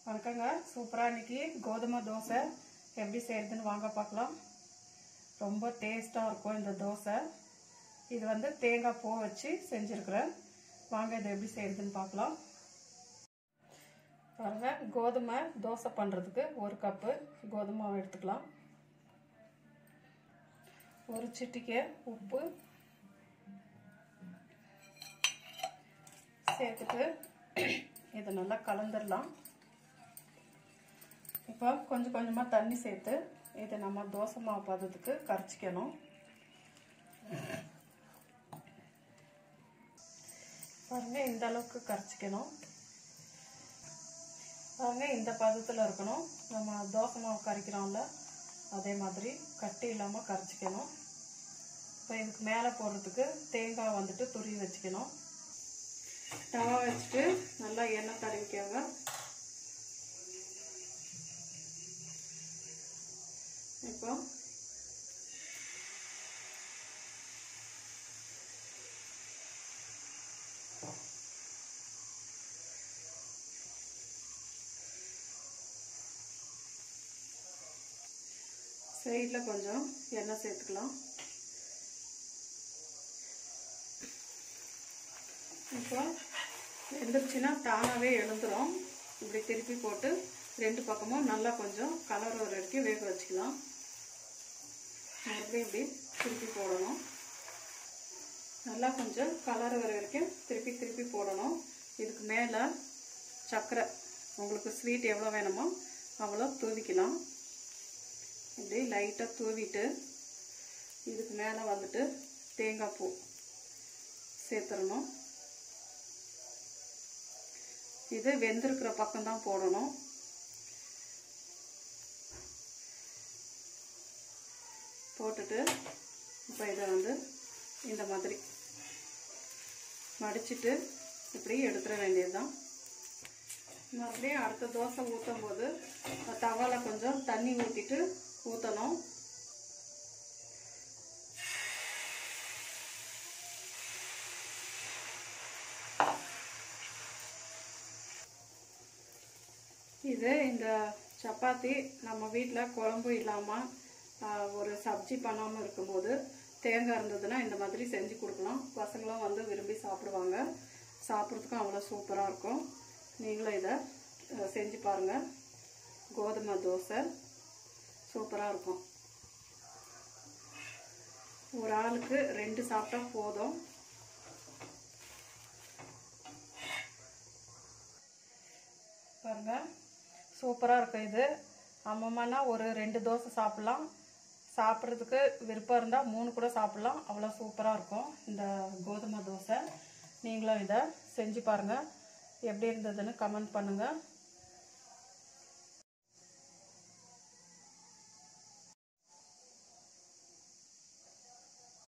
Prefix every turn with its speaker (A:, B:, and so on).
A: வணக்கங்க சூப்பராக இன்னைக்கு கோதுமை தோசை எப்படி செய்கிறதுன்னு வாங்க பார்க்கலாம் ரொம்ப டேஸ்ட்டாக இருக்கும் இந்த தோசை இது வந்து தேங்காய் பூ வச்சு செஞ்சுருக்குறேன் வாங்க இதை எப்படி செய்கிறதுன்னு பார்க்கலாம் பாருங்க கோதுமை தோசை பண்ணுறதுக்கு ஒரு கப்பு கோதுமை மாவு எடுத்துக்கலாம் ஒரு சிட்டிக்கை உப்பு சேர்த்துட்டு இதை நல்லா கலந்துடலாம் இப்போ கொஞ்சம் கொஞ்சமாக தண்ணி சேர்த்து இதை நம்ம தோசை மாவு பதத்துக்கு கரைச்சிக்கணும் பாருங்க இந்த அளவுக்கு கரைச்சிக்கணும் பாருங்க இந்த பதத்தில் இருக்கணும் நம்ம தோசை மாவு கரைக்கிறோம்ல அதே மாதிரி கட்டி இல்லாமல் கரைச்சிக்கணும் இப்போ இதுக்கு மேலே போடுறதுக்கு தேங்காய் வந்துட்டு துருவி வச்சுக்கணும் தவா வச்சுட்டு நல்லா எண்ணெய் தடவிக்கோங்க இப்போ சைடில் கொஞ்சம் எண்ணெய் சேர்த்துக்கலாம் இப்போ எழுந்துருச்சுன்னா தானாகவே எழுந்துரும் இப்படி திருப்பி போட்டு ரெண்டு பக்கமும் நல்லா கொஞ்சம் கலர் வர வரைக்கும் வேக வச்சுக்கலாம் மறுபடியும் இப்படி திருப்பி போடணும் நல்லா கொஞ்சம் கலர் வர வரைக்கும் திருப்பி திருப்பி போடணும் இதுக்கு மேலே சர்க்கரை உங்களுக்கு ஸ்வீட் எவ்வளோ வேணுமோ அவ்வளோ தூவிக்கலாம் இப்படி லைட்டாக தூவிட்டு இதுக்கு மேலே வந்துட்டு தேங்காய் பூ சேர்த்துடணும் இது வெந்திருக்கிற பக்கம் தான் போடணும் போட்டுட்டு இப்போ இதை வந்து இந்த மாதிரி மடிச்சிட்டு இப்படி எடுத்துட வேண்டியது தான் மறுபடியும் அடுத்த தோசை ஊற்றும் போது தவால கொஞ்சம் தண்ணி ஊற்றிட்டு ஊற்றணும் இது இந்த சப்பாத்தி நம்ம வீட்டில் குழம்பு இல்லாமல் ஒரு சப்ஜி பண்ணாமல் இருக்கும்போது தேங்காய் இருந்ததுன்னா இந்த மாதிரி செஞ்சு கொடுக்கலாம் பசங்களும் வந்து விரும்பி சாப்பிடுவாங்க சாப்பிட்றதுக்கும் அவ்வளோ சூப்பராக இருக்கும் நீங்களும் இதை செஞ்சு பாருங்கள் கோதுமை தோசை சூப்பராக இருக்கும் ஒரு ஆளுக்கு ரெண்டு சாப்பிட்டா போதும் பாருங்க சூப்பராக இருக்கும் இது அம்மம்மானா ஒரு ரெண்டு தோசை சாப்பிட்லாம் சாப்பிட்றதுக்கு விருப்பம் இருந்தால் மூணு கூட சாப்பிட்லாம் அவ்வளோ சூப்பராக இருக்கும் இந்த கோதுமை தோசை நீங்களும் இதை செஞ்சு பாருங்கள் எப்படி இருந்ததுன்னு கமெண்ட் பண்ணுங்கள்